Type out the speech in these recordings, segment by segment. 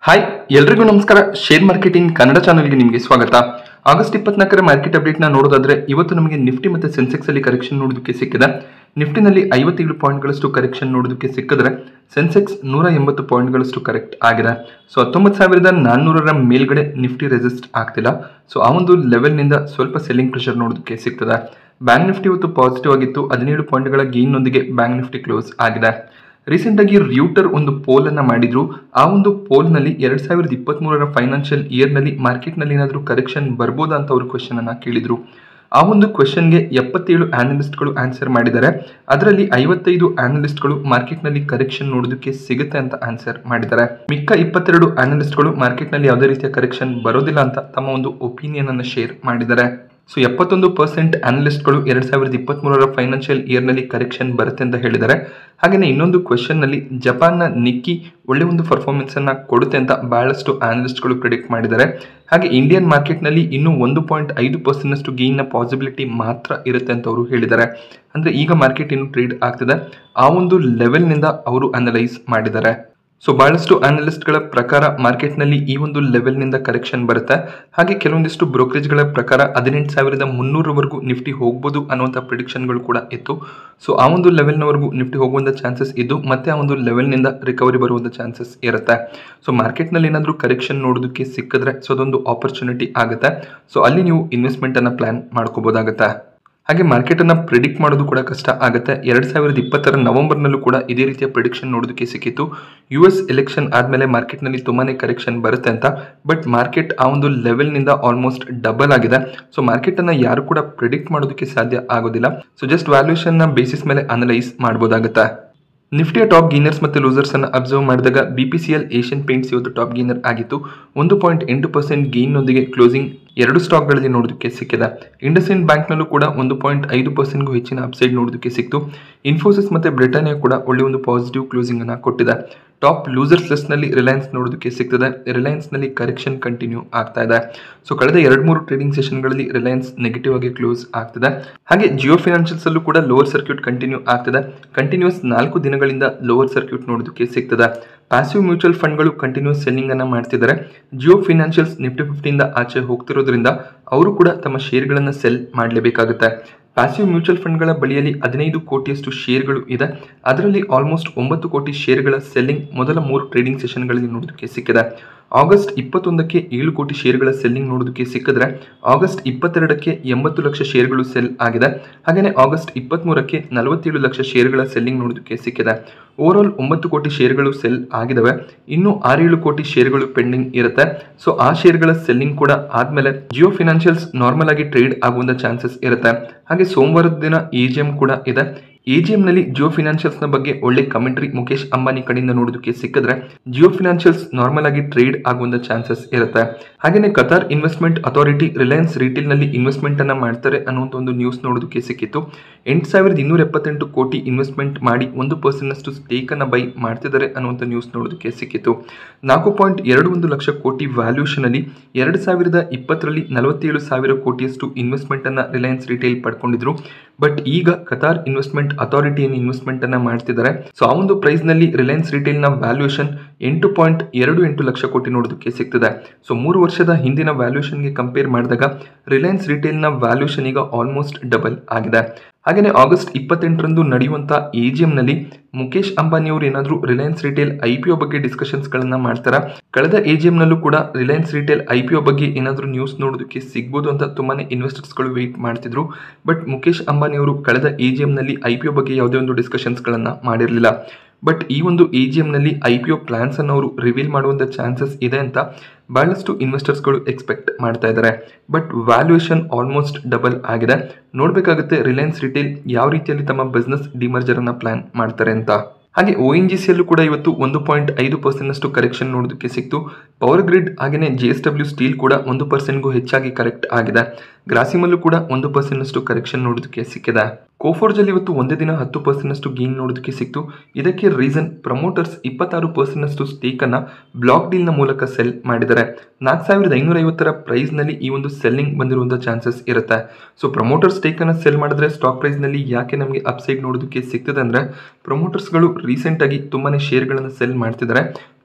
hi ಎಲ್ರಿಗೂ ನಮಸ್ಕಾರ share marketing Kannada ಚಾನಲ್ಗೆ ನಿಮಗೆ ಸ್ವಾಗತ ಆಗಸ್ಟ್ ಇಪ್ಪತ್ನಾಲ್ಕರ ಮಾರ್ಕೆಟ್ ಅಪ್ಡೇಟ್ನ ನೋಡೋದಾದ್ರೆ ಇವತ್ತು ನಮಗೆ ನಿಫ್ಟಿ ಮತ್ತು ಸೆನ್ಸೆಕ್ಸ್ ಅಲ್ಲಿ ಕರೆಕ್ಷನ್ ನೋಡೋದಕ್ಕೆ ಸಿಕ್ಕಿದೆ ನಿಫ್ಟಿನಲ್ಲಿ ಐವತ್ತೇಳು ಪಾಯಿಂಟ್ಗಳಷ್ಟು ಕರೆಕ್ಷನ್ ನೋಡೋದಕ್ಕೆ ಸಿಕ್ಕಿದ್ರೆ ಸೆನ್ಸೆಕ್ಸ್ ನೂರ ಎಂಬತ್ತು ಪಾಯಿಂಟ್ಗಳಷ್ಟು ಕರೆಕ್ಟ್ ಆಗಿದೆ ಸೊ ಹತ್ತೊಂಬತ್ತು ಸಾವಿರದ ನಾನ್ನೂರರ ಮೇಲ್ಗಡೆ ನಿಫ್ಟಿ ರೆಸಿಸ್ಟ್ ಆಗ್ತಿಲ್ಲ ಸೊ ಆ ಒಂದು ಲೆವೆಲ್ನಿಂದ ಸ್ವಲ್ಪ ಸೆಲ್ಲಿಂಗ್ ಪ್ರೆಷರ್ ನೋಡೋದಕ್ಕೆ ಸಿಗ್ತದೆ ಬ್ಯಾಂಕ್ ನಿಫ್ಟಿ ಇವತ್ತು ಪಾಸಿಟಿವ್ ಆಗಿತ್ತು ಹದಿನೇಳು ಪಾಯಿಂಟ್ಗಳ ಗೇನ್ನೊಂದಿಗೆ ಬ್ಯಾಂಕ್ ನಿಫ್ಟಿ ಕ್ಲೋಸ್ ಆಗಿದೆ ರೀಸೆಂಟ್ ಆಗಿ ರ್ಯೂಟರ್ ಒಂದು ಪೋಲ್ ಅನ್ನ ಮಾಡಿದ್ರು ಆ ಒಂದು ಪೋಲ್ ನಲ್ಲಿ ಎರಡ್ ಸಾವಿರದ ಇಪ್ಪತ್ತ್ ಮೂರರ ಫೈನಾನ್ಷಿಯಲ್ ಇಯರ್ ನಲ್ಲಿ ಮಾರ್ಕೆಟ್ ನಲ್ಲಿ ಏನಾದರೂ ಕರೆಕ್ಷನ್ ಬರ್ಬೋದಾ ಅಂತ ಅವರು ಕ್ವೆಶನ್ ಅನ್ನ ಕೇಳಿದ್ರು ಆ ಒಂದು ಕ್ವೆಶನ್ಗೆ ಎಪ್ಪತ್ತೇಳು ಆನಲಿಸ್ಟ್ಗಳು ಆನ್ಸರ್ ಮಾಡಿದ್ದಾರೆ ಅದರಲ್ಲಿ ಐವತ್ತೈದು ಆನಲಿಸ್ಟ್ಗಳು ಮಾರ್ಕೆಟ್ನಲ್ಲಿ ಕರೆಕ್ಷನ್ ನೋಡೋದಕ್ಕೆ ಸಿಗುತ್ತೆ ಅಂತ ಆನ್ಸರ್ ಮಾಡಿದ್ದಾರೆ ಮಿಕ್ಕ ಇಪ್ಪತ್ತೆರಡು ಆನಲಿಸ್ಟ್ಗಳು ಮಾರ್ಕೆಟ್ನಲ್ಲಿ ಯಾವುದೇ ರೀತಿಯ ಕರೆಕ್ಷನ್ ಬರೋದಿಲ್ಲ ಅಂತ ತಮ್ಮ ಒಂದು ಒಪಿನಿಯನ್ ಅನ್ನು ಶೇರ್ ಮಾಡಿದ್ದಾರೆ ಸೊ ಎಪ್ಪತ್ತೊಂದು ಪರ್ಸೆಂಟ್ ಅನಲಿಸ್ಟ್ಗಳು ಎರಡ್ ಸಾವಿರದ ಇಪ್ಪತ್ತ್ಮೂರರ ಫೈನಾನ್ಷಿಯಲ್ ಇಯರ್ನಲ್ಲಿ ಕರೆಕ್ಷನ್ ಬರುತ್ತೆ ಅಂತ ಹೇಳಿದ್ದಾರೆ ಹಾಗೆಯೇ ಇನ್ನೊಂದು ಕ್ವೆಶನ್ನಲ್ಲಿ ಜಪಾನ್ನ ನಿಕ್ಕಿ ಒಳ್ಳೆ ಒಂದು ಪರ್ಫಾರ್ಮೆನ್ಸ್ ಅನ್ನ ಕೊಡುತ್ತೆ ಅಂತ ಬಹಳಷ್ಟು ಆನಲಿಸ್ಟ್ಗಳು ಪ್ರಿಡಿಕ್ಟ್ ಮಾಡಿದ್ದಾರೆ ಹಾಗೆ ಇಂಡಿಯನ್ ಮಾರ್ಕೆಟ್ನಲ್ಲಿ ಇನ್ನೂ ಒಂದು ಪಾಯಿಂಟ್ ಐದು ಪರ್ಸೆಂಟ್ನಷ್ಟು ಗೇನ್ನ ಪಾಸಿಬಿಲಿಟಿ ಮಾತ್ರ ಇರುತ್ತೆ ಅಂತ ಅವರು ಹೇಳಿದ್ದಾರೆ ಅಂದರೆ ಈಗ ಮಾರ್ಕೆಟ್ ಇನ್ನು ಟ್ರೇಡ್ ಆಗ್ತಿದೆ ಆ ಒಂದು ಲೆವೆಲ್ನಿಂದ ಅವರು ಅನಲೈಸ್ ಮಾಡಿದ್ದಾರೆ ಸೊ ಬಹಳಷ್ಟು ಅನಲಿಸ್ಟ್ಗಳ ಪ್ರಕಾರ ಮಾರ್ಕೆಟ್ನಲ್ಲಿ ಈ ಒಂದು ಲೆವೆಲ್ನಿಂದ ಕರೆಕ್ಷನ್ ಬರುತ್ತೆ ಹಾಗೆ ಕೆಲವೊಂದಿಷ್ಟು ಬ್ರೋಕರೇಜ್ಗಳ ಪ್ರಕಾರ ಹದಿನೆಂಟು ಸಾವಿರದ ಮುನ್ನೂರವರೆಗೂ ನಿಫ್ಟಿ ಹೋಗ್ಬೋದು ಅನ್ನುವಂಥ ಪ್ರಿಡಿಕ್ಷನ್ಗಳು ಕೂಡ ಇತ್ತು ಸೊ ಆ ಒಂದು ಲೆವೆಲ್ನವರೆಗೂ ನಿಫ್ಟಿ ಹೋಗುವಂಥ ಚಾನ್ಸಸ್ ಇದ್ದು ಮತ್ತೆ ಆ ಒಂದು ಲೆವೆಲ್ನಿಂದ ರಿಕವರಿ ಬರುವಂಥ ಚಾನ್ಸಸ್ ಇರುತ್ತೆ ಸೊ ಮಾರ್ಕೆಟ್ನಲ್ಲಿ ಏನಾದರೂ ಕರೆಕ್ಷನ್ ನೋಡೋದಕ್ಕೆ ಸಿಕ್ಕಿದ್ರೆ ಸೊ ಅದೊಂದು ಆಪರ್ಚುನಿಟಿ ಆಗುತ್ತೆ ಸೊ ಅಲ್ಲಿ ನೀವು ಇನ್ವೆಸ್ಟ್ಮೆಂಟನ್ನು ಪ್ಲಾನ್ ಮಾಡ್ಕೋಬೋದಾಗುತ್ತೆ ಹಾಗೆ ಮಾರ್ಕೆಟ್ ಅನ್ನ ಪ್ರಿಡಿಕ್ಟ್ ಮಾಡೋದು ಕೂಡ ಕಷ್ಟ ಆಗುತ್ತೆ ಎರಡ್ ಸಾವಿರದ ಇಪ್ಪತ್ತರ ನವೆಂಬರ್ನಲ್ಲೂ ಕೂಡ ಇದೇ ರೀತಿಯ ಪ್ರಿಡಿಕ್ಷನ್ ನೋಡೋದಕ್ಕೆ ಸಿಕ್ಕಿತ್ತು ಯು ಎಸ್ ಎಲೆಕ್ಷನ್ ಆದಮೇಲೆ ಮಾರ್ಕೆಟ್ನಲ್ಲಿ ತುಂಬಾನೇ ಕರೆಕ್ಷನ್ ಬರುತ್ತೆ ಅಂತ ಬಟ್ ಮಾರ್ಕೆಟ್ ಆ ಒಂದು ಲೆವೆಲ್ನಿಂದ ಆಲ್ಮೋಸ್ಟ್ ಡಬಲ್ ಆಗಿದೆ ಸೊ ಮಾರ್ಕೆಟ್ ಅನ್ನ ಯಾರು ಕೂಡ ಪ್ರಿಡಿಕ್ಟ್ ಮಾಡೋದಕ್ಕೆ ಸಾಧ್ಯ ಆಗೋದಿಲ್ಲ ಸೊ ಜಸ್ಟ್ ವ್ಯಾಲ್ಯೂಷನ್ ನ ಬೇಸಿಸ್ ಮೇಲೆ ಅನಲೈಸ್ ಮಾಡಬಹುದಾಗುತ್ತೆ ನಿಫ್ಟಿಯ ಟಾಪ್ ಗೀನರ್ಸ್ ಮತ್ತು ಲೂಸರ್ಸ್ ಅನ್ನು ಅಬ್ಸರ್ವ್ ಮಾಡಿದಾಗ B P C L Asian Paints ಇವತ್ತು ಟಾಪ್ ಗೀನರ್ ಆಗಿತ್ತು ಒಂದು ಪಾಯಿಂಟ್ ಎಂಟು ಪರ್ಸೆಂಟ್ ಗೇನ್ನೊಂದಿಗೆ ಕ್ಲೋಸಿಂಗ್ ಎರಡು ಸ್ಟಾಕ್ಗಳಲ್ಲಿ ನೋಡೋದಕ್ಕೆ ಸಿಕ್ಕಿದೆ ಇಂಡಸ್ಇಂಡ್ ಬ್ಯಾಂಕ್ನಲ್ಲೂ ಕೂಡ ಒಂದು ಪಾಯಿಂಟ್ ಐದು ಪರ್ಸೆಂಟ್ಗೂ ಹೆಚ್ಚಿನ ಅಪ್ಸೈಡ್ ನೋಡೋದಕ್ಕೆ ಸಿಕ್ತು ಇನ್ಫೋಸಿಸ್ ಮತ್ತು ಬ್ರಿಟಾನಿಯಾ ಕೂಡ ಒಳ್ಳೆ ಒಂದು ಪಾಸಿಟಿವ್ ಕ್ಲೋಸಿಂಗ್ ಅನ್ನು ಕೊಟ್ಟಿದೆ ಟಾಪ್ ಲೂಸರ್ಸ್ ಲಿಸ್ಟ್ನಲ್ಲಿ ರಿಲಯನ್ಸ್ ನೋಡೋದಕ್ಕೆ ಸಿಗ್ತದೆ ರಿಲಯನ್ಸ್ನಲ್ಲಿ ಕರೆಕ್ಷನ್ ಕಂಟಿನ್ಯೂ ಆಗ್ತಾ ಇದೆ ಸೊ ಕಳೆದ ಎರಡು ಮೂರು ಟ್ರೇಡಿಂಗ್ ಸೆಷನ್ಗಳಲ್ಲಿ ರಿಲಯನ್ಸ್ ನೆಗೆಟಿವ್ ಆಗಿ ಕ್ಲೋಸ್ ಆಗ್ತಿದೆ ಹಾಗೆ ಜಿಯೋ ಫಿನಾನ್ಷಿಯಲ್ಸ್ ಅಲ್ಲೂ ಕೂಡ ಲೋವರ್ ಸರ್ಕ್ಯೂಟ್ ಕಂಟಿನ್ಯೂ ಆಗ್ತಿದೆ ಕಂಟಿನ್ಯೂಸ್ ನಾಲ್ಕು ದಿನಗಳಿಂದ ಲೋವರ್ ಸರ್ಕ್ಯೂಟ್ ನೋಡೋದಕ್ಕೆ ಸಿಗ್ತದೆ ಪ್ಯಾಸಿವ್ ಮ್ಯೂಚುವಲ್ ಫಂಡ್ಗಳು ಕಂಟಿನ್ಯೂಸ್ ಸೆಲ್ಲಿಂಗ್ ಅನ್ನ ಮಾಡ್ತಿದ್ದಾರೆ ಜಿಯೋ ಫಿನಾನ್ಷಿಯಲ್ಸ್ ನಿಫ್ಟಿ ಫಿಫ್ಟಿಯಿಂದ ಆಚೆ ಹೋಗ್ತಿರೋದ್ರಿಂದ ಅವರು ಕೂಡ ತಮ್ಮ ಶೇರ್ಗಳನ್ನು ಸೆಲ್ ಮಾಡಲೇಬೇಕಾಗುತ್ತೆ ಪ್ಯಾಸಿವ್ ಮ್ಯೂಚುವಲ್ ಫಂಡ್ಗಳ ಬಳಿಯಲ್ಲಿ ಹದಿನೈದು ಕೋಟಿಯಷ್ಟು ಶೇರ್ಗಳು ಇದೆ ಅದರಲ್ಲಿ ಆಲ್ಮೋಸ್ಟ್ ಒಂಬತ್ತು ಕೋಟಿ ಶೇರ್ಗಳ ಸೆಲ್ಲಿಂಗ್ ಮೊದಲ ಮೂರು ಟ್ರೇಡಿಂಗ್ ಸೆಷನ್ಗಳಲ್ಲಿ ನೋಡೋದಕ್ಕೆ ಸಿಕ್ಕಿದೆ ಆಗಸ್ಟ್ ಇಪ್ಪತ್ತೊಂದಕ್ಕೆ ಏಳು ಕೋಟಿ ಶೇರ್ಗಳ ಸೆಲ್ಲಿಂಗ್ ನೋಡೋದಕ್ಕೆ ಸಿಕ್ಕಿದ್ರೆ ಆಗಸ್ಟ್ ಇಪ್ಪತ್ತೆರಡಕ್ಕೆ ಎಂಬತ್ತು ಲಕ್ಷ ಶೇರ್ಗಳು ಸೆಲ್ ಆಗಿದೆ ಹಾಗೆಯೇ ಆಗಸ್ಟ್ ಇಪ್ಪತ್ತ್ಮೂರಕ್ಕೆ ನಲವತ್ತೇಳು ಲಕ್ಷ ಶೇರ್ಗಳ ಸೆಲ್ಲಿಂಗ್ ನೋಡೋದಕ್ಕೆ ಸಿಕ್ಕಿದೆ ಓವರ್ ಆಲ್ ಒಂಬತ್ತು ಕೋಟಿ ಶೇರ್ಗಳು ಸೆಲ್ ಆಗಿದಾವೆ ಇನ್ನು ಆರೇಳು ಕೋಟಿ ಶೇರ್ಗಳು ಪೆಂಡಿಂಗ್ ಇರುತ್ತೆ ಸೊ ಆ ಶೇರ್ಗಳ ಸೆಲ್ಲಿಂಗ್ ಕೂಡ ಆದ್ಮೇಲೆ ಜಿಯೋ ಫಿನಾನ್ಷಿಯಲ್ಸ್ ನಾರ್ಮಲ್ ಆಗಿ ಟ್ರೇಡ್ ಆಗುವಂತ ಚಾನ್ಸಸ್ ಇರುತ್ತೆ ಹಾಗೆ ಸೋಮವಾರದ ದಿನ ಎ ಕೂಡ ಇದೆ ಎ ನಲ್ಲಿ ಜಿಯೋ ಫಿನಾನ್ಷಿಯಲ್ಸ್ ನ ಬಗ್ಗೆ ಒಳ್ಳೆ ಕಮೆಂಟ್ರಿ ಮುಖೇಶ್ ಅಂಬಾನಿ ಕಡೆಯಿಂದ ನೋಡೋದಕ್ಕೆ ಸಿಕ್ಕಿದ್ರೆ ಜಿಯೋ ಫಿನಾನ್ಷಿಯಲ್ಸ್ ನಾರ್ಮಲ್ ಆಗಿ ಟ್ರೇಡ್ ಆಗುವಂತ ಚಾನ್ಸಸ್ ಇರುತ್ತೆ ಹಾಗೆಯೇ Qatar investment authority Reliance retail ನಲ್ಲಿ ಇನ್ವೆಸ್ಟ್ಮೆಂಟ್ ಅನ್ನ ಮಾಡ್ತಾರೆ ಅನ್ನುವಂಥ ಒಂದು ನ್ಯೂಸ್ ನೋಡೋದಕ್ಕೆ ಸಿಕ್ಕಿತ್ತು ಎಂಟು ಸಾವಿರದ ಇನ್ನೂರ ಎಪ್ಪತ್ತೆಂಟು ಕೋಟಿ ಇನ್ವೆಸ್ಟ್ಮೆಂಟ್ ಮಾಡಿ ಒಂದು ಪರ್ಸೆಂಟ್ ಅಷ್ಟು ಸ್ಟೇಕ್ ಅನ್ನ ಬೈ ಮಾಡ್ತಿದ್ದಾರೆ ಅನ್ನುವಂಥ ನ್ಯೂಸ್ ನೋಡೋದಕ್ಕೆ ಸಿಕ್ಕಿತ್ತು ನಾಲ್ಕು ಪಾಯಿಂಟ್ ಎರಡು ಒಂದು ಲಕ್ಷ ಕೋಟಿ ವ್ಯಾಲ್ಯೂಷನ್ ಅಲ್ಲಿ ಎರಡು ಸಾವಿರದ ಇಪ್ಪತ್ತರಲ್ಲಿ ನಲವತ್ತೇಳು ಸಾವಿರ ಕೋಟಿಯಷ್ಟು ಇನ್ವೆಸ್ಟ್ಮೆಂಟ್ ಅನ್ನ ರಿಲಯನ್ಸ್ ರಿಟೇಲ್ ಪಡ್ಕೊಂಡಿದ್ರು ಬಟ್ ಈಗ ಕತಾರ್ ಇನ್ವೆಸ್ಟ್ಮೆಂಟ್ ಅಥಾರಿಟಿ ಏನು ಇನ್ವೆಸ್ಟ್ಮೆಂಟ್ ಅನ್ನ ಮಾಡ್ತಿದ್ದಾರೆ ಸೊ ಆ ಒಂದು ಪ್ರೈಸ್ ನಲ್ಲಿ ರಿಲಯನ್ಸ್ ರಿಟೇಲ್ ನ ವ್ಯಾಲ್ಯೂಷನ್ ಎಂಟು ಪಾಯಿಂಟ್ ಎರಡು ಎಂಟು ಲಕ್ಷ ಕೋಟಿ ನೋಡೋದಕ್ಕೆ ಸಿಗ್ತದೆ ಸೊ ಮೂರು ವರ್ಷದ ಹಿಂದಿನ ವ್ಯಾಲ್ಯೂಷನ್ಗೆ ಕಂಪೇರ್ ಮಾಡಿದಾಗ ರಿಲಯನ್ಸ್ ರಿಟೇಲ್ ನ ವ್ಯಾಲ್ಯೂಷನ್ ಈಗ ಆಲ್ಮೋಸ್ಟ್ ಡಬಲ್ ಆಗಿದೆ ಹಾಗೆಯೇ ಆಗಸ್ಟ್ ಇಪ್ಪತ್ತೆಂಟರಂದು ನಡೆಯುವಂಥ ಎ ಜಿ ನಲ್ಲಿ ಮುಖೇಶ್ ಅಂಬಾನಿ ಅವರು ಏನಾದರೂ Reliance retail I P O ಬಗ್ಗೆ ಡಿಸ್ಕಷನ್ಸ್ಗಳನ್ನ ಮಾಡ್ತಾರಾ ಕಳೆದ ಎ ಜಿ ನಲ್ಲೂ ಕೂಡ Reliance retail I P O ಬಗ್ಗೆ ಏನಾದರೂ ನ್ಯೂಸ್ ನೋಡೋದಕ್ಕೆ ಸಿಗ್ಬೋದು ಅಂತ ತುಂಬಾನೇ ಇನ್ವೆಸ್ಟರ್ಸ್ಗಳು ವೆಯ್ಟ್ ಮಾಡ್ತಿದ್ರು ಬಟ್ ಮುಖೇಶ್ ಅಂಬಾನಿ ಅವರು ಕಳೆದ ಎ ಜಿ ನಲ್ಲಿ ಐ ಪಿ ಒ ಬಗ್ಗೆ ಯಾವುದೇ ಒಂದು ಡಿಸ್ಕಷನ್ಸ್ಗಳನ್ನ ಮಾಡಿರಲಿಲ್ಲ ಬಟ್ ಈ ಒಂದು ಎ ಜಿ ನಲ್ಲಿ ಐ ಪಿ ಒ ಪ್ಲಾನ್ಸ್ ಅನ್ನು ಅವರು ರಿವೀಲ್ ಮಾಡುವಂಥ ಚಾನ್ಸಸ್ ಇದೆ ಅಂತ ಬಹಳಷ್ಟು ಇನ್ವೆಸ್ಟರ್ಸ್ಗಳು ಎಕ್ಸ್ಪೆಕ್ಟ್ ಮಾಡ್ತಾ ಇದ್ದಾರೆ ಬಟ್ ವ್ಯಾಲ್ಯೂಯೇಷನ್ ಆಲ್ಮೋಸ್ಟ್ ಡಬಲ್ ಆಗಿದೆ ನೋಡಬೇಕಾಗುತ್ತೆ ರಿಲಯನ್ಸ್ ರಿಟೇಲ್ ಯಾವ ರೀತಿಯಲ್ಲಿ ತಮ್ಮ ಬಿಸ್ನೆಸ್ ಡಿಮರ್ಜರ್ ಅನ್ನ ಪ್ಲಾನ್ ಮಾಡ್ತಾರೆ ಅಂತ ಹಾಗೆ ಒ ಎನ್ ಜಿ ಸಿಯಲ್ಲೂ ಕೂಡ ಇವತ್ತು ಒಂದು ಪಾಯಿಂಟ್ ಐದು ಪರ್ಸೆಂಟ್ ಅಷ್ಟು ಕರೆಕ್ಷನ್ ನೋಡೋದಕ್ಕೆ ಸಿಕ್ತು ಪವರ್ ಗ್ರಿಡ್ ಹಾಗೆಯೇ ಜೆ ಎಸ್ ಡಬ್ಲ್ಯೂ ಸ್ಟೀಲ್ ಕೂಡ ಒಂದು ಪರ್ಸೆಂಟ್ಗೂ ಹೆಚ್ಚಾಗಿ ಕರೆಕ್ಟ್ ಆಗಿದೆ ಗ್ರಾಸಿಮಲ್ಲೂ ಕೂಡ ಒಂದು ಪರ್ಸೆಂಟ್ ಅಷ್ಟು ಕರೆಕ್ಷನ್ ನೋಡೋದಕ್ಕೆ ಸಿಕ್ಕಿದೆ ಕೋಫೋರ್ಜಲ್ಲಿ ಇವತ್ತು ಒಂದೇ ದಿನ ಹತ್ತು ಪರ್ಸೆಂಟ್ ಅಷ್ಟು ಗೇನ್ ನೋಡೋದಕ್ಕೆ ಸಿಕ್ತು ಇದಕ್ಕೆ ರೀಸನ್ ಪ್ರಮೋಟರ್ಸ್ ಇಪ್ಪತ್ತಾರು ಪರ್ಸೆಂಟ್ ಅಷ್ಟು ಸ್ಟೇಕ್ ಅನ್ನ ಬ್ಲಾಕ್ ಡೀಲ್ ನ ಮೂಲಕ ಸೆಲ್ ಮಾಡಿದ್ದಾರೆ ನಾಲ್ಕು ಸಾವಿರದ ಐನೂರ ಐವತ್ತರ ಪ್ರೈಸ್ ನಲ್ಲಿ ಈ ಒಂದು ಸೆಲ್ಲಿಂಗ್ ಬಂದಿರುವಂತ ಚಾನ್ಸಸ್ ಇರುತ್ತೆ ಸೊ ಪ್ರಮೋಟರ್ ಸ್ಟೇಕ್ ಅನ್ನ ಸೆಲ್ ಮಾಡಿದ್ರೆ ಸ್ಟಾಕ್ ಪ್ರೈಸ್ ನಲ್ಲಿ ಯಾಕೆ ನಮಗೆ ಅಪ್ಸೈಡ್ ನೋಡೋದಕ್ಕೆ ಸಿಗ್ತದೆ ಅಂದ್ರೆ ಪ್ರಮೋಟರ್ಸ್ಗಳು ರೀಸೆಂಟ್ ಆಗಿ ತುಂಬಾನೇ ಶೇರ್ಗಳನ್ನು ಸೆಲ್ ಮಾಡ್ತಿದ್ದಾರೆ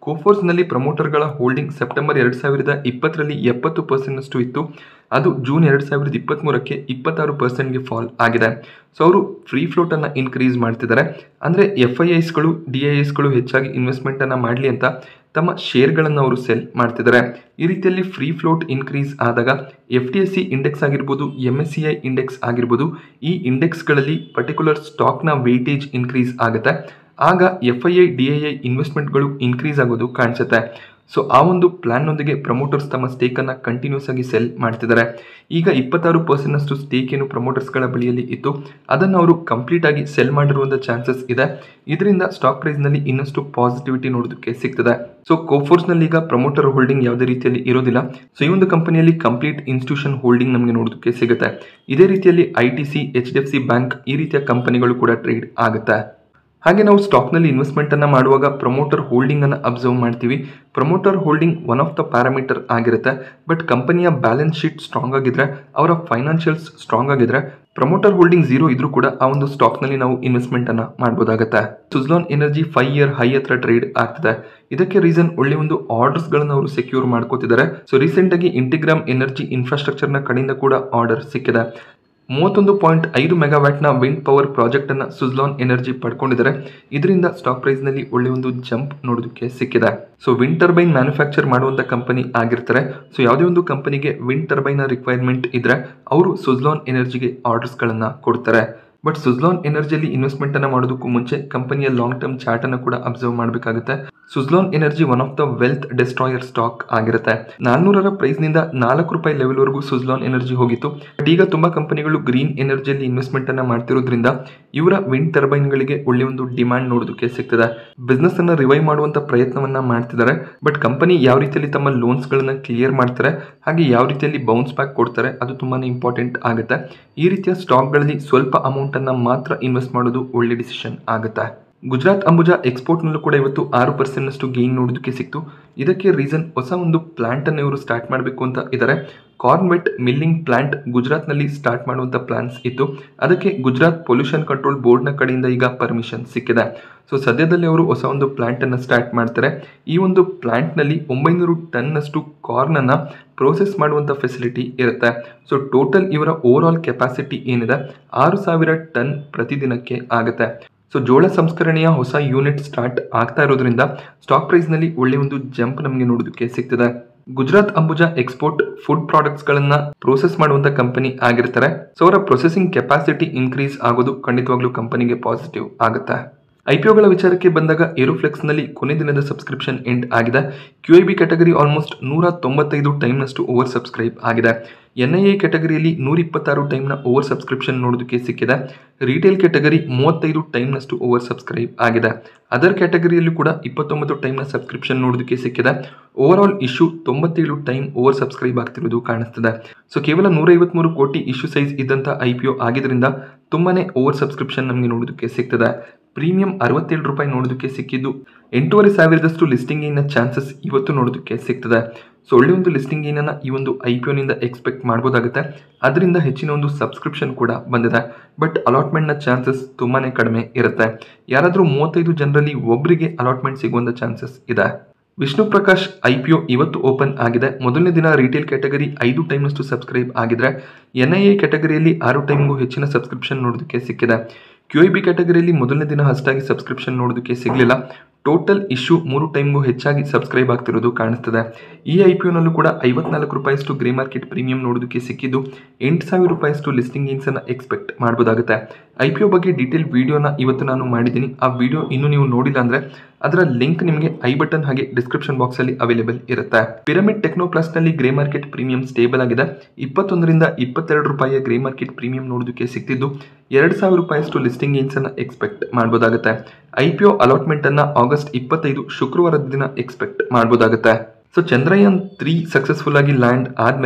ಕೋಫೋರ್ಸ್ನಲ್ಲಿ ಪ್ರಮೋಟರ್ಗಳ ಹೋಲ್ಡಿಂಗ್ ಸೆಪ್ಟೆಂಬರ್ ಎರಡು ಸಾವಿರದ ಇಪ್ಪತ್ತರಲ್ಲಿ ಎಪ್ಪತ್ತು ಪರ್ಸೆಂಟ್ನಷ್ಟು ಇತ್ತು ಅದು ಜೂನ್ ಎರಡು ಸಾವಿರದ ಇಪ್ಪತ್ತ್ಮೂರಕ್ಕೆ ಇಪ್ಪತ್ತಾರು ಪರ್ಸೆಂಟ್ಗೆ ಫಾಲ್ ಆಗಿದೆ ಸೊ ಅವರು ಫ್ರೀ ಫ್ಲೋಟನ್ನು ಇನ್ಕ್ರೀಸ್ ಮಾಡ್ತಿದ್ದಾರೆ ಅಂದರೆ ಎಫ್ ಐ ಐಸ್ಗಳು ಡಿ ಐ ಎಸ್ಗಳು ಹೆಚ್ಚಾಗಿ ಇನ್ವೆಸ್ಟ್ಮೆಂಟನ್ನು ಮಾಡಲಿ ಅಂತ ತಮ್ಮ ಶೇರ್ಗಳನ್ನು ಅವರು ಸೆಲ್ ಮಾಡ್ತಿದ್ದಾರೆ ಈ ರೀತಿಯಲ್ಲಿ ಫ್ರೀ ಫ್ಲೋಟ್ ಇನ್ಕ್ರೀಸ್ ಆದಾಗ F T S C index ಆಗಿರ್ಬೋದು M S C I index ಆಗಿರ್ಬೋದು ಈ ಇಂಡೆಕ್ಸ್ಗಳಲ್ಲಿ ಪರ್ಟಿಕ್ಯುಲರ್ ಸ್ಟಾಕ್ನ ವೇಟೇಜ್ ಇನ್ಕ್ರೀಸ್ ಆಗುತ್ತೆ ಆಗ F I I D I I ಇನ್ವೆಸ್ಟ್ಮೆಂಟ್ಗಳು ಇನ್ಕ್ರೀಸ್ ಆಗೋದು ಕಾಣಿಸುತ್ತೆ ಸೊ ಆ ಒಂದು ಪ್ಲಾನ್ನೊಂದಿಗೆ ಪ್ರಮೋಟರ್ಸ್ ತಮ್ಮ ಸ್ಟೇಕನ್ನು ಕಂಟಿನ್ಯೂಸ್ ಆಗಿ ಸೆಲ್ ಮಾಡ್ತಿದ್ದಾರೆ ಈಗ ಇಪ್ಪತ್ತಾರು ಪರ್ಸೆಂಟ್ನಷ್ಟು ಸ್ಟೇಕ್ ಏನು ಪ್ರಮೋಟರ್ಸ್ಗಳ ಬಳಿಯಲ್ಲಿ ಇತ್ತು ಅದನ್ನು ಅವರು ಕಂಪ್ಲೀಟ್ ಆಗಿ ಸೆಲ್ ಮಾಡಿರುವಂಥ ಚಾನ್ಸಸ್ ಇದೆ ಇದರಿಂದ ಸ್ಟಾಕ್ ಪ್ರೈಸ್ನಲ್ಲಿ ಇನ್ನಷ್ಟು ಪಾಸಿಟಿವಿಟಿ ನೋಡೋದಕ್ಕೆ ಸಿಗ್ತದೆ ಸೊ ಕೋಫೋರ್ಸ್ನಲ್ಲಿ ಈಗ ಪ್ರಮೋಟರ್ ಹೋಲ್ಡಿಂಗ್ ಯಾವುದೇ ರೀತಿಯಲ್ಲಿ ಇರೋದಿಲ್ಲ ಸೊ ಈ ಒಂದು ಕಂಪನಿಯಲ್ಲಿ ಕಂಪ್ಲೀಟ್ ಇನ್ಸ್ಟಿಟ್ಯೂಷನ್ ಹೋಲ್ಡಿಂಗ್ ನಮಗೆ ನೋಡೋದಕ್ಕೆ ಸಿಗುತ್ತೆ ಇದೇ ರೀತಿಯಲ್ಲಿ I T C H D F C bank ಈ ರೀತಿಯ ಕಂಪನಿಗಳು ಕೂಡ ಟ್ರೇಡ್ ಆಗುತ್ತೆ ಹಾಗೆ ನಾವು ಸ್ಟಾಕ್ನಲ್ಲಿ ಇನ್ವೆಸ್ಟ್ಮೆಂಟನ್ನು ಮಾಡುವಾಗ ಪ್ರಮೋಟರ್ ಹೋಲ್ಡಿಂಗನ್ನು ಅಬ್ಸರ್ವ್ ಮಾಡ್ತೀವಿ promoter holding one of the parameter ಆಗಿರುತ್ತೆ ಬಟ್ ಕಂಪನಿಯ ಬ್ಯಾಲೆನ್ಸ್ ಶೀಟ್ ಸ್ಟ್ರಾಂಗ್ ಆಗಿದ್ರೆ ಅವರ ಫೈನಾನ್ಷಿಯಲ್ಸ್ ಸ್ಟ್ರಾಂಗ್ ಆಗಿದ್ರೆ ಪ್ರಮೋಟರ್ ಹೋಲ್ಡಿಂಗ್ ಝೀರೋ ಇದ್ರೂ ಕೂಡ ಆ ಒಂದು ಸ್ಟಾಕ್ನಲ್ಲಿ ನಾವು ಇನ್ವೆಸ್ಟ್ಮೆಂಟನ್ನು ಮಾಡ್ಬೋದಾಗುತ್ತೆ Suzlon energy five year high ಹತ್ರ ಟ್ರೇಡ್ ಆಗ್ತಿದೆ ಇದಕ್ಕೆ ರೀಸನ್ ಒಳ್ಳೆ ಒಂದು ಆರ್ಡರ್ಸ್ಗಳನ್ನು ಅವರು ಸೆಕ್ಯೂರ್ ಮಾಡ್ಕೋತಿದ್ದಾರೆ ಸೊ ರೀಸೆಂಟಾಗಿ ಇಂಟಿಗ್ರಾಮ್ ಎನರ್ಜಿ ಇನ್ಫ್ರಾಸ್ಟ್ರಕ್ಚರ್ನ ಕಡೆಯಿಂದ ಕೂಡ ಆರ್ಡರ್ ಸಿಕ್ಕಿದೆ ಮೂವತ್ತೊಂದು ಪಾಯಿಂಟ್ ಐದು ಮೆಗಾವ್ಯಾಟ್ನ ವಿಂಡ್ ಪವರ್ ಪ್ರಾಜೆಕ್ಟನ್ನು ಸುಜ್ಲಾನ್ ಎನರ್ಜಿ ಪಡ್ಕೊಂಡಿದ್ದಾರೆ ಇದರಿಂದ ಸ್ಟಾಕ್ ಪ್ರೈಸ್ನಲ್ಲಿ ಒಳ್ಳೆ ಒಂದು ಜಂಪ್ ನೋಡೋದಕ್ಕೆ ಸಿಕ್ಕಿದೆ ಸೊ ವಿಂಡ್ ಟರ್ಬೈನ್ ಮ್ಯಾನುಫ್ಯಾಕ್ಚರ್ ಮಾಡುವಂಥ ಕಂಪನಿ ಆಗಿರ್ತಾರೆ ಸೊ ಯಾವುದೇ ಒಂದು ಕಂಪನಿಗೆ ವಿಂಡ್ ಟರ್ಬೈನ ರಿಕ್ವೈರ್ಮೆಂಟ್ ಇದ್ರೆ ಅವರು ಸುಜ್ಲಾನ್ ಎನರ್ಜಿಗೆ ಆರ್ಡರ್ಸ್ಗಳನ್ನು ಕೊಡ್ತಾರೆ ಬಟ್ ಸುಜ್ಲಾನ್ ಎನರ್ಜಿಯಲ್ಲಿ ಇನ್ವೆಸ್ಟ್ಮೆಂಟನ್ನು ಮಾಡೋದಕ್ಕೂ ಮುಂಚೆ ಕಂಪನಿಯ ಲಾಂಗ್ ಟರ್ಮ್ ಚಾರ್ಟನ್ನು ಕೂಡ ಅಬ್ಸರ್ವ್ ಮಾಡಬೇಕಾಗುತ್ತೆ Suzlon energy one of the wealth destroyer stock ಆಗಿರುತ್ತೆ ನಾನ್ನೂರರ ಪ್ರೈಸ್ನಿಂದ ನಾಲ್ಕು ರೂಪಾಯಿ ಲೆವೆಲ್ವರೆಗೂ ಸುಜ್ಲಾನ್ ಎನರ್ಜಿ ಹೋಗಿತ್ತು ಬಟ್ ಈಗ ತುಂಬ ಕಂಪನಿಗಳು ಗ್ರೀನ್ ಎನರ್ಜಿಯಲ್ಲಿ ಇನ್ವೆಸ್ಟ್ಮೆಂಟನ್ನು ಮಾಡ್ತಿರೋದ್ರಿಂದ ಇವರ ವಿಂಡ್ ಟರ್ಬೈನ್ಗಳಿಗೆ ಒಳ್ಳೆ ಒಂದು ಡಿಮ್ಯಾಂಡ್ ನೋಡೋದಕ್ಕೆ ಸಿಗ್ತದೆ ಬಿಸ್ನೆಸ್ ಅನ್ನು ರಿವೈವ್ ಮಾಡುವಂಥ ಪ್ರಯತ್ನವನ್ನ ಮಾಡ್ತಿದ್ದಾರೆ ಬಟ್ ಕಂಪನಿ ಯಾವ ರೀತಿಯಲ್ಲಿ ತಮ್ಮ ಲೋನ್ಸ್ಗಳನ್ನ ಕ್ಲಿಯರ್ ಮಾಡ್ತಾರೆ ಹಾಗೆ ಯಾವ ರೀತಿಯಲ್ಲಿ ಬೌನ್ಸ್ ಬ್ಯಾಕ್ ಕೊಡ್ತಾರೆ ಅದು ತುಂಬಾ ಇಂಪಾರ್ಟೆಂಟ್ ಆಗುತ್ತೆ ಈ ರೀತಿಯ ಸ್ಟಾಕ್ಗಳಲ್ಲಿ ಸ್ವಲ್ಪ ಅಮೌಂಟನ್ನು ಮಾತ್ರ ಇನ್ವೆಸ್ಟ್ ಮಾಡೋದು ಒಳ್ಳೆ ಡಿಸಿಷನ್ ಆಗುತ್ತೆ ಗುಜರಾತ್ ಅಂಬುಜಾ ಎಕ್ಸ್ಪೋರ್ಟ್ನಲ್ಲೂ ಕೂಡ ಇವತ್ತು ಆರು ಪರ್ಸೆಂಟ್ನಷ್ಟು ಗೇನ್ ನೋಡೋದಕ್ಕೆ ಸಿಕ್ತು ಇದಕ್ಕೆ ರೀಸನ್ ಹೊಸ ಒಂದು ಪ್ಲಾಂಟನ್ನು ಇವರು ಸ್ಟಾರ್ಟ್ ಮಾಡಬೇಕು ಅಂತ ಇದ್ದಾರೆ ಕಾರ್ನ್ವೆಟ್ ಮಿಲ್ಲಿಂಗ್ ಪ್ಲಾಂಟ್ ಗುಜರಾತ್ನಲ್ಲಿ ಸ್ಟಾರ್ಟ್ ಮಾಡುವಂಥ ಪ್ಲಾನ್ಸ್ ಇತ್ತು ಅದಕ್ಕೆ ಗುಜರಾತ್ ಪೊಲ್ಯೂಷನ್ ಕಂಟ್ರೋಲ್ ಬೋರ್ಡ್ನ ಕಡೆಯಿಂದ ಈಗ ಪರ್ಮಿಷನ್ ಸಿಕ್ಕಿದೆ ಸೊ ಸದ್ಯದಲ್ಲಿ ಅವರು ಹೊಸ ಒಂದು ಪ್ಲಾಂಟನ್ನು ಸ್ಟಾರ್ಟ್ ಮಾಡ್ತಾರೆ ಈ ಒಂದು ಪ್ಲಾಂಟ್ನಲ್ಲಿ ಒಂಬೈನೂರು ಟನ್ನಷ್ಟು ಕಾರ್ನನ್ನು ಪ್ರೋಸೆಸ್ ಮಾಡುವಂಥ ಫೆಸಿಲಿಟಿ ಇರುತ್ತೆ ಸೊ ಟೋಟಲ್ ಇವರ ಓವರ್ ಆಲ್ ಕೆಪಾಸಿಟಿ ಏನಿದೆ ಆರು ಸಾವಿರ ಟನ್ ಪ್ರತಿದಿನಕ್ಕೆ ಆಗುತ್ತೆ ಸೊ ಜೋಳ ಸಂಸ್ಕರಣೆಯ ಹೊಸ ಯೂನಿಟ್ ಸ್ಟಾರ್ಟ್ ಆಗ್ತಾ ಇರೋದ್ರಿಂದ ಸ್ಟಾಕ್ ಪ್ರೈಸ್ನಲ್ಲಿ ಒಳ್ಳೆ ಒಂದು ಜಂಪ್ ನಮಗೆ ನೋಡೋದಕ್ಕೆ ಸಿಗ್ತದೆ ಗುಜರಾತ್ ಅಂಬುಜಾ ಎಕ್ಸ್ಪೋರ್ಟ್ ಫುಡ್ ಪ್ರಾಡಕ್ಟ್ಸ್ಗಳನ್ನ ಪ್ರೋಸೆಸ್ ಮಾಡುವಂಥ ಕಂಪನಿ ಆಗಿರ್ತಾರೆ ಸೊ ಅವರ ಪ್ರೊಸೆಸಿಂಗ್ ಕೆಪಾಸಿಟಿ ಇನ್ಕ್ರೀಸ್ ಆಗೋದು ಖಂಡಿತವಾಗ್ಲೂ ಕಂಪನಿಗೆ ಪಾಸಿಟಿವ್ ಆಗುತ್ತೆ ಐ ಪಿ ಒಗಳ ವಿಚಾರಕ್ಕೆ ಬಂದಾಗ ಏರೋಫ್ಲೆಕ್ಸ್ನಲ್ಲಿ ಕೊನೆ ದಿನದ ಸಬ್ಸ್ಕ್ರಿಪ್ಷನ್ ಎಂಡ್ ಆಗಿದೆ Q I B category almost ನೂರ ತೊಂಬತ್ತೈದು ಟೈಮ್ನಷ್ಟು ಓವರ್ ಸಬ್ಸ್ಕ್ರೈಬ್ ಆಗಿದೆ ಎನ್ ಐ ಎ ಕ್ಯಾಟಗರಿಯಲ್ಲಿ ನೂರ ಇಪ್ಪತ್ತಾರು ಟೈಮ್ನ ಓವರ್ ಸಬ್ಸ್ಕ್ರಿಪ್ಷನ್ ನೋಡೋದಕ್ಕೆ ಸಿಕ್ಕಿದೆ ರಿಟೇಲ್ ಕ್ಯಾಟಗರಿ ಮೂವತ್ತೈದು ಟೈಮ್ನಷ್ಟು ಓವರ್ ಸಬ್ಸ್ಕ್ರೈಬ್ ಆಗಿದೆ ಅದರ್ ಕ್ಯಾಟಗರಿಯಲ್ಲೂ ಕೂಡ ಇಪ್ಪತ್ತೊಂಬತ್ತು ಟೈಮ್ನ ಸಬ್ಸ್ಕ್ರಿಪ್ಷನ್ ನೋಡೋದಕ್ಕೆ ಸಿಕ್ಕಿದೆ ಓವರ್ ಆಲ್ ಇಶ್ಯೂ ತೊಂಬತ್ತೇಳು ಟೈಮ್ ಓವರ್ ಸಬ್ಸ್ಕ್ರೈಬ್ ಆಗ್ತಿರೋದು ಕಾಣಿಸ್ತದೆ ಸೊ ಕೇವಲ ನೂರ ಐವತ್ಮೂರು ಕೋಟಿ ಇಶ್ಯೂ ಸೈಜ್ ಇದ್ದಂಥ ಐ ಪಿ ಒ ಆಗಿದ್ರಿಂದ ತುಂಬಾನೇ ಓವರ್ ಸಬ್ಸ್ಕ್ರಿಪ್ಷನ್ ನಮಗೆ ನೋಡೋದಕ್ಕೆ ಸಿಗ್ತದೆ ಪ್ರೀಮಿಯಂ ಅರವತ್ತೇಳು ರೂಪಾಯಿ ನೋಡೋದಕ್ಕೆ ಸಿಕ್ಕಿದ್ದು ಎಂಟೂವರೆ ಸಾವಿರದಷ್ಟು ಲಿಸ್ಟಿಂಗ್ ಏನ ಚಾನ್ಸಸ್ ಇವತ್ತು ನೋಡೋದಕ್ಕೆ ಸಿಗ್ತದೆ ಸೊ ಒಳ್ಳೆ ಒಂದು ಲಿಸ್ಟಿಂಗ್ ಏನನ್ನ ಈ ಒಂದು ಐ ಪಿ ಒನಿಂದ ಎಕ್ಸ್ಪೆಕ್ಟ್ ಮಾಡ್ಬೋದಾಗುತ್ತೆ ಅದರಿಂದ ಹೆಚ್ಚಿನ ಒಂದು ಸಬ್ಸ್ಕ್ರಿಪ್ಷನ್ ಕೂಡ ಬಂದಿದೆ ಬಟ್ ಅಲಾಟ್ಮೆಂಟ್ನ ಚಾನ್ಸಸ್ ತುಂಬಾ ಕಡಿಮೆ ಇರುತ್ತೆ ಯಾರಾದರೂ ಮೂವತ್ತೈದು ಜನರಲ್ಲಿ ಒಬ್ಬರಿಗೆ ಅಲಾಟ್ಮೆಂಟ್ ಸಿಗುವಂಥ ಚಾನ್ಸಸ್ ಇದೆ Vishnu Prakash I P O ಇವತ್ತು ಓಪನ್ ಆಗಿದೆ ಮೊದಲನೇ ದಿನ ರಿಟೇಲ್ ಕ್ಯಾಟಗರಿ ಐದು ಟೈಮ್ನಷ್ಟು ಸಬ್ಸ್ಕ್ರೈಬ್ ಆಗಿದ್ರೆ ಎನ್ ಐ ಎ ಕ್ಯಾಟಗರಿಯಲ್ಲಿ ಆರು ಟೈಮ್ಗೂ ಹೆಚ್ಚಿನ ಸಬ್ಸ್ಕ್ರಿಪ್ಷನ್ ನೋಡೋದಕ್ಕೆ ಸಿಕ್ಕಿದೆ ಕ್ಯೂ ಐ ಬಿ ಕ್ಯಾಟಗರಿಯಲ್ಲಿ ಮೊದಲನೇ ದಿನ ಅಷ್ಟಾಗಿ ಸಬ್ಸ್ಕ್ರಿಪ್ಷನ್ ನೋಡೋದಕ್ಕೆ ಸಿಗಲಿಲ್ಲ ಟೋಟಲ್ ಇಶ್ಯೂ ಮೂರು ಟೈಮ್ಗೂ ಹೆಚ್ಚಾಗಿ ಸಬ್ಸ್ಕ್ರೈಬ್ ಆಗ್ತಿರೋದು ಕಾಣಿಸ್ತದೆ ಈ ಐ ಪಿ ಒನಲ್ಲೂ ಕೂಡ ಐವತ್ನಾಲ್ಕು ರೂಪಾಯಿಷ್ಟು ಗ್ರೇ ಮಾರ್ಕೆಟ್ ಪ್ರೀಮಿಯಂ ನೋಡೋದಕ್ಕೆ ಸಿಕ್ಕಿದ್ದು ಎಂಟು ಸಾವಿರ ರೂಪಾಯಿಷ್ಟು ಲಿಸ್ಟಿಂಗ್ ಗೇನ್ಸನ್ನು ಎಕ್ಸ್ಪೆಕ್ಟ್ ಮಾಡ್ಬೋದಾಗುತ್ತೆ ಐ ಪಿ ಒ ಬಗ್ಗೆ ಡೀಟೇಲ್ ವಿಡಿಯೋನ ಇವತ್ತು ನಾನು ಮಾಡಿದ್ದೀನಿ ಆ ವಿಡಿಯೋ ಇನ್ನೂ ನೀವು ನೋಡಿಲ್ಲ ಅಂದರೆ ಅದರ ಲಿಂಕ್ ನಿಮಗೆ ಐ ಬಟನ್ ಹಾಗೆ ಡಿಸ್ಕ್ರಿಪ್ಷನ್ ಬಾಕ್ಸಲ್ಲಿ ಅವೈಲೇಬಲ್ ಇರುತ್ತೆ ಪಿರಮಿಡ್ ಟೆಕ್ನೋ ಪ್ಲಸ್ನಲ್ಲಿ ಗ್ರೇ ಮಾರ್ಕೆಟ್ ಪ್ರೀಮಿಯಂ ಸ್ಟೇಬಲ್ ಆಗಿದೆ ಇಪ್ಪತ್ತೊಂದರಿಂದ ಇಪ್ಪತ್ತೆರಡು ರೂಪಾಯಿಯ ಗ್ರೇ ಮಾರ್ಕೆಟ್ ಪ್ರೀಮಿಯಂ ನೋಡೋದಕ್ಕೆ ಸಿಕ್ತಿದ್ದು ಎರಡು ಸಾವಿರ ರೂಪಾಯಿಷ್ಟು ಲಿಸ್ಟಿಂಗ್ ಗೇನ್ಸನ್ನು ಎಕ್ಸ್ಪೆಕ್ಟ್ ಮಾಡ್ಬೋದಾಗುತ್ತೆ ಐ ಪಿ ಒ ಅಲಾಟ್ಮೆಂಟನ್ನು ಆಗಸ್ಟ್ ಇಪ್ಪತ್ತೈದು ಶುಕ್ರವಾರದ ದಿನ ಎಕ್ಸ್ಪೆಕ್ಟ್ ಮಾಡ್ಬೋದಾಗುತ್ತೆ ಸೊ ಚಂದ್ರಯಾನ್ ತ್ರೀ ಸಕ್ಸಸ್ಫುಲ್ ಆಗಿ ಲ್ಯಾಂಡ್ ಆದಮೇಲೆ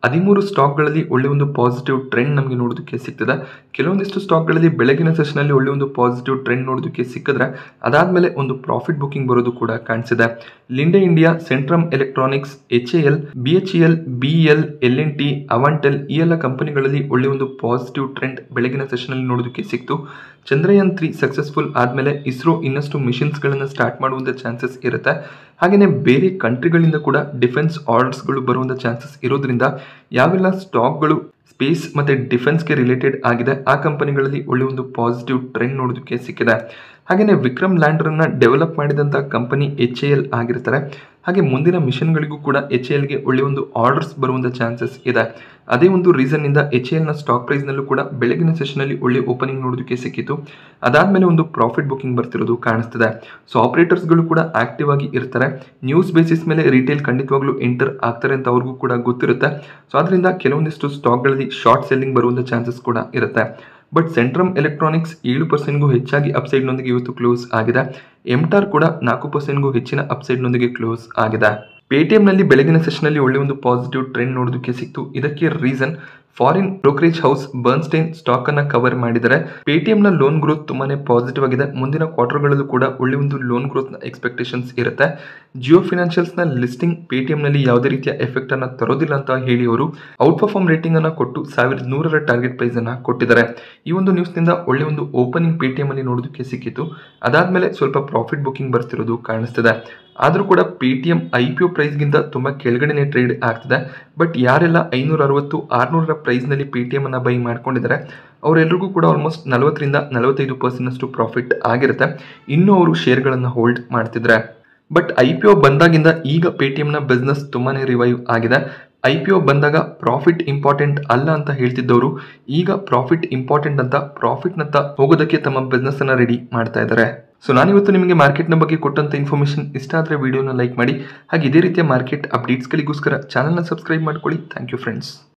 ಹದಿಮೂರು ಸ್ಟಾಕ್ಗಳಲ್ಲಿ ಒಳ್ಳೆ ಒಂದು ಪಾಸಿಟಿವ್ ಟ್ರೆಂಡ್ ನಮಗೆ ನೋಡೋದಕ್ಕೆ ಸಿಗ್ತದೆ ಕೆಲವೊಂದಿಷ್ಟು ಸ್ಟಾಕ್ಗಳಲ್ಲಿ ಬೆಳಗಿನ ಸೆಷನಲ್ಲಿ ಒಳ್ಳೆ ಒಂದು ಪಾಸಿಟಿವ್ ಟ್ರೆಂಡ್ ನೋಡೋದಕ್ಕೆ ಸಿಕ್ಕಿದ್ರೆ ಅದಾದಮೇಲೆ ಒಂದು ಪ್ರಾಫಿಟ್ ಬುಕಿಂಗ್ ಬರೋದು ಕೂಡ ಕಾಣಿಸಿದೆ Linde India Centum electronics H A L B H L B L L and T Avantel ಈ ಎಲ್ಲ ಕಂಪನಿಗಳಲ್ಲಿ ಒಳ್ಳೆ ಒಂದು ಪಾಸಿಟಿವ್ ಟ್ರೆಂಡ್ ಬೆಳಗಿನ ಸೆಷನಲ್ಲಿ ನೋಡೋದಕ್ಕೆ ಸಿಕ್ತು ಚಂದ್ರಯಾನ್ ತ್ರೀ ಸಕ್ಸಸ್ಫುಲ್ ಆದಮೇಲೆ ಇಸ್ರೋ ಇನ್ನಷ್ಟು ಮಿಷನ್ಸ್ಗಳನ್ನು ಸ್ಟಾರ್ಟ್ ಮಾಡುವಂಥ ಚಾನ್ಸಸ್ ಇರುತ್ತೆ ಹಾಗೆಯೇ ಬೇರೆ ಕಂಟ್ರಿಗಳಿಂದ ಕೂಡ ಡಿಫೆನ್ಸ್ ಆರ್ಡರ್ಸ್ಗಳು ಬರುವಂಥ ಚಾನ್ಸಸ್ ಇರೋದ್ರಿಂದ ಯಾವೆಲ್ಲ ಸ್ಟಾಕ್ಗಳು ಸ್ಪೇಸ್ ಮತ್ತು ಡಿಫೆನ್ಸ್ಗೆ ರಿಲೇಟೆಡ್ ಆಗಿದೆ ಆ ಕಂಪನಿಗಳಲ್ಲಿ ಒಳ್ಳೆ ಒಂದು ಪಾಸಿಟಿವ್ ಟ್ರೆಂಡ್ ನೋಡೋದಕ್ಕೆ ಸಿಕ್ಕಿದೆ ಹಾಗೆಯೇ ವಿಕ್ರಮ್ ಲ್ಯಾಂಡರನ್ನು ಡೆವಲಪ್ ಮಾಡಿದಂಥ ಕಂಪನಿ ಎಚ್ ಎ ಎಲ್ ಆಗಿರ್ತಾರೆ ಹಾಗೆ ಮುಂದಿನ ಮಿಷನ್ಗಳಿಗೂ ಕೂಡ ಎಚ್ ಎ ಎಲ್ಗೆ ಒಳ್ಳೆಯ ಒಂದು ಆರ್ಡರ್ಸ್ ಬರುವಂಥ ಚಾನ್ಸಸ್ ಇದೆ ಅದೇ ಒಂದು ರೀಸನ್ನಿಂದ ಎಚ್ ಎ ಎಲ್ನ ಸ್ಟಾಕ್ ಪ್ರೈಸ್ನಲ್ಲೂ ಕೂಡ ಬೆಳಗಿನ ಸೆಷನಲ್ಲಿ ಒಳ್ಳೆ ಓಪನಿಂಗ್ ನೋಡೋದಕ್ಕೆ ಸಿಕ್ಕಿತ್ತು ಅದಾದಮೇಲೆ ಒಂದು ಪ್ರಾಫಿಟ್ ಬುಕಿಂಗ್ ಬರ್ತಿರೋದು ಕಾಣಿಸ್ತಿದೆ ಸೊ ಆಪರೇಟರ್ಸ್ಗಳು ಕೂಡ ಆಕ್ಟಿವ್ ಆಗಿ ಇರ್ತಾರೆ ನ್ಯೂಸ್ ಬೇಸಿಸ್ ಮೇಲೆ ರಿಟೇಲ್ ಖಂಡಿತವಾಗ್ಲೂ ಎಂಟರ್ ಆಗ್ತಾರೆ ಅಂತ ಅವ್ರಿಗೂ ಕೂಡ ಗೊತ್ತಿರುತ್ತೆ ಸೊ ಅದರಿಂದ ಕೆಲವೊಂದಿಷ್ಟು ಸ್ಟಾಕ್ಗಳಲ್ಲಿ ಶಾರ್ಟ್ ಸೆಲ್ಲಿಂಗ್ ಬರುವಂಥ ಚಾನ್ಸಸ್ ಕೂಡ ಇರುತ್ತೆ ಬಟ್ ಸೆಂಟ್ರಮ್ ಎಲೆಕ್ಟ್ರಾನಿಕ್ಸ್ ಏಳು ಪರ್ಸೆಂಟ್ಗೂ ಹೆಚ್ಚಾಗಿ ಅಪ್ಸೈಡ್ನೊಂದಿಗೆ ಇವತ್ತು ಕ್ಲೋಸ್ ಆಗಿದೆ ಎಂಟಾರ್ ಕೂಡ ನಾಲ್ಕು ಪರ್ಸೆಂಟ್ಗೂ ಹೆಚ್ಚಿನ ಅಪ್ಸೈಡ್ನೊಂದಿಗೆ ಕ್ಲೋಸ್ ಆಗಿದೆ ಪೇಟಿಎಂನಲ್ಲಿ ಬೆಳಗಿನ ಸೆಷನಲ್ಲಿ ಒಳ್ಳೆ ಒಂದು ಪಾಸಿಟಿವ್ ಟ್ರೆಂಡ್ ನೋಡೋದಕ್ಕೆ ಸಿಕ್ತು ಇದಕ್ಕೆ reason foreign brokerage house Bernstein stock ಅನ್ನ ಕವರ್ ಮಾಡಿದರೆ ಪೇಟಿಎಂನ ಲೋನ್ ಗ್ರೋತ್ ತುಂಬಾನೇ ಪಾಸಿಟಿವ್ ಆಗಿದೆ ಮುಂದಿನ ಕ್ವಾರ್ಟರ್ಗಳಲ್ಲೂ ಕೂಡ ಒಳ್ಳೆ ಒಂದು ಲೋನ್ ಗ್ರೋತ್ನ ಎಕ್ಸ್ಪೆಕ್ಟೇಷನ್ಸ್ ಇರುತ್ತೆ ಜಿಯೋ ಫಿನಾನ್ಷಿಯಲ್ಸ್ನ ಲಿಸ್ಟಿಂಗ್ ಪೇಟಿಎಂನಲ್ಲಿ ಯಾವುದೇ ರೀತಿಯ ಎಫೆಕ್ಟ್ ಅನ್ನ ತರೋದಿಲ್ಲ ಅಂತ ಹೇಳಿ ಅವರು ಔಟ್ ಪರ್ಫಾರ್ಮ್ ರೇಟಿಂಗ್ ಅನ್ನ ಕೊಟ್ಟು ಸಾವಿರದ ನೂರರ ಟಾರ್ಗೆಟ್ ಪ್ರೈಸ್ ಅನ್ನ ಕೊಟ್ಟಿದ್ದಾರೆ ಈ ಒಂದು ನ್ಯೂಸ್ನಿಂದ ಒಳ್ಳೆ ಒಂದು ಓಪನಿಂಗ್ ಪೇಟಿಎಂ ಅಲ್ಲಿ ನೋಡೋದಕ್ಕೆ ಸಿಕ್ಕಿತ್ತು ಅದಾದ್ಮೇಲೆ ಸ್ವಲ್ಪ ಪ್ರಾಫಿಟ್ ಬುಕಿಂಗ್ ಬರ್ತಿರೋದು ಕಾಣಿಸ್ತಿದೆ ಆದರೂ ಕೂಡ Paytm I P O ಪ್ರೈಸ್ಗಿಂತ ತುಂಬ ಕೆಳಗಡೆನೆ ಟ್ರೇಡ್ ಆಗ್ತಿದೆ ಬಟ್ ಯಾರೆಲ್ಲ ಐನೂರ ಅರವತ್ತು ಆರುನೂರರ ಪ್ರೈಸ್ನಲ್ಲಿ ಪೇ ಟಿ ಎಮನ್ನು ಬೈ ಮಾಡ್ಕೊಂಡಿದ್ದಾರೆ ಅವರೆಲ್ಲರಿಗೂ ಕೂಡ ಆಲ್ಮೋಸ್ಟ್ ನಲವತ್ತರಿಂದ ನಲವತ್ತೈದು ಪರ್ಸೆಂಟಷ್ಟು ಪ್ರಾಫಿಟ್ ಆಗಿರುತ್ತೆ ಇನ್ನೂ ಅವರು ಶೇರ್ಗಳನ್ನು ಹೋಲ್ಡ್ ಮಾಡ್ತಿದ್ರೆ ಬಟ್ ಐ ಪಿ ಒ ಬಂದಾಗಿಂದ ಈಗ ಪೇ ಟಿ ಎಮ್ನ ಬಿಸ್ನೆಸ್ ತುಂಬಾ ರಿವೈವ್ ಆಗಿದೆ ಐ ಪಿ ಒ ಬಂದಾಗ ಪ್ರಾಫಿಟ್ ಇಂಪಾರ್ಟೆಂಟ್ ಅಲ್ಲ ಅಂತ ಹೇಳ್ತಿದ್ದವರು ಈಗ ಪ್ರಾಫಿಟ್ ಇಂಪಾರ್ಟೆಂಟ್ ಅಂತ ಪ್ರಾಫಿಟ್ನತ್ತ ಹೋಗೋದಕ್ಕೆ ತಮ್ಮ ಬಿಸ್ನೆಸ್ ಅನ್ನ ರೆಡಿ ಮಾಡ್ತಾ ಇದ್ದಾರೆ ಸೊ ನಾನಿವತ್ತು ನಿಮಗೆ ಮಾರ್ಕೆಟ್ನ ಬಗ್ಗೆ ಕೊಟ್ಟಂತ ಇನ್ಫಾರ್ಮೇಷನ್ ಇಷ್ಟ ಆದರೆ ವಿಡಿಯೋನ ಲೈಕ್ ಮಾಡಿ ಹಾಗೆ ಇದೇ ರೀತಿಯ ಮಾರ್ಕೆಟ್ ಅಪ್ಡೇಟ್ಸ್ಗಳಿಗೋಸ್ಕರ ಚಾನಲ್ನ ಸಬ್ಸ್ಕ್ರೈಬ್ ಮಾಡ್ಕೊಳ್ಳಿ ಥ್ಯಾಂಕ್ ಯು ಫ್ರೆಂಡ್ಸ್